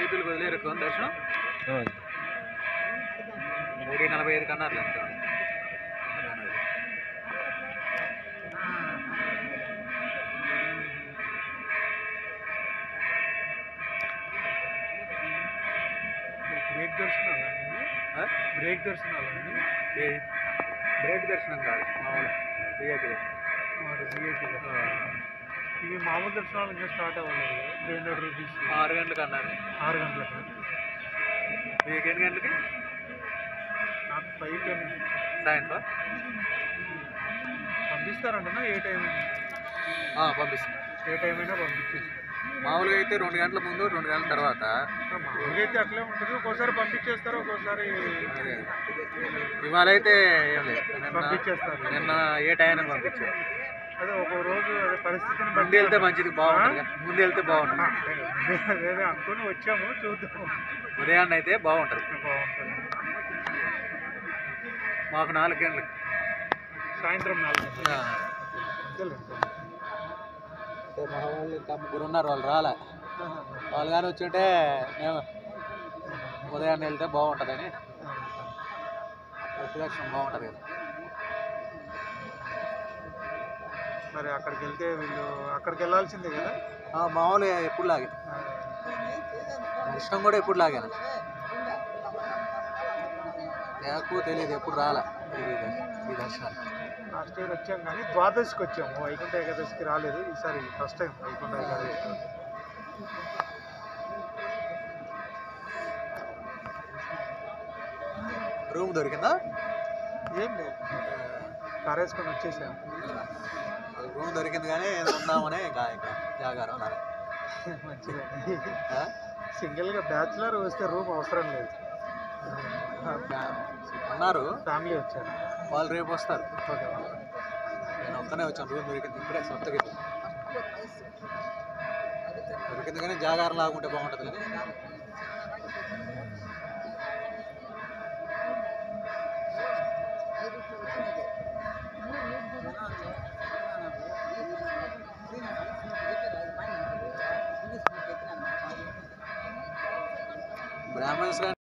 వీఐపీలకు వదిలేరు దర్శనం మూడు నలభై ఐదు కన్నారు లెక్క బ్రేక్ దర్శనాలు ఆ? బ్రేక్ దర్శనాలు ఏ బ్రేక్ దర్శనం కాదు మామూలు వీఐపీ ఇవి మామూలు దర్శనాలు ఇంకా స్టార్ట్ అవ్వలేదు త్రీ హండ్రెడ్ రూపీస్ ఆరు గంటలకు అన్నారు ఆరు గంటలకు మీకు ఎన్ని గంటలకి నాకు ఫైవ్ టెన్ సాయంత్రం పంపిస్తారంటనా ఏ టైం ఆ, పంపిస్తాం ఏ టైం అయినా పంపించేస్తారు మామూలుగా అయితే రెండు గంటల ముందు రెండు గంటల తర్వాత మామూలుగా అయితే అట్లే ఉంటుంది ఒక్కోసారి పంపించేస్తారు ఒక్కోసారి అదే. ఇవాళ అయితే ఏం లేదు నిన్న పంపించేస్తారు నిన్న ఏ టైం పంపించారు అదే ఒక రోజు అదే పరిస్థితిని ముందు బట్టి వెళ్తే మంచిది బాగుంటుంది కదా. ముందు వెళ్తే బాగుంటుంది అదే అదే అనుకుని వచ్చాము చూద్దాం ఉదయాన్నే అయితే బాగుంటుంది బాగుంటుంది మాకు నాలుగు గంటలకి సాయంత్రం నాలుగు గంటలకు. ఆ. అంతేలేండి. అంటే మా వాళ్ళు ఇంకా ముగ్గురు ఉన్నారు వాళ్ళు రాలే వాళ్ళు కానీ వచ్చుంటే మేము ఉదయాన్నే వెళ్తే బాగుంటుందని ప్రతిదక్షిణం బాగుంటుంది కదా మరి అక్కడికి వెళ్తే వీళ్ళు అక్కడికి వెళ్ళాల్సిందే కదా ఆ, మామూలుగా ఎప్పుడు లాగే దర్శనం కూడా ఎప్పుడు లాగాను నాకు తెలియదు ఎప్పుడు రాలే ఈ దర్శ- ఈ దర్శనానికి లాస్ట్ ఇయర్ వచ్చాం కానీ ద్వాదశికి వచ్చాము వైకుంఠ ఏకాదశికి రాలేదు ఈసారి first time Vaikuntha Ekadashi room దొరికిందా ఏం లేదు కారేసుకొని వచ్చేసాము రూమ్ దొరికింది కానీ ఏదో ఉందామని ఇంకా ఇంకా జాగారం అలానే మంచిదే ఆ? సింగిల్గా బ్యాచులర్ వస్తే రూమ్ అవసరం లేదు ఉన్నారు ఫ్యామిలీ వచ్చారు వాళ్ళు రేపు వస్తారు ఓకే నేను ఒక్కనే వచ్చాను రూమ్ దొరికింది ఇప్పుడే సొంతకి దొరికింది కానీ జాగారం లాగుంటే బాగుంటుంది కానీ బ్రాహ్మణ్స్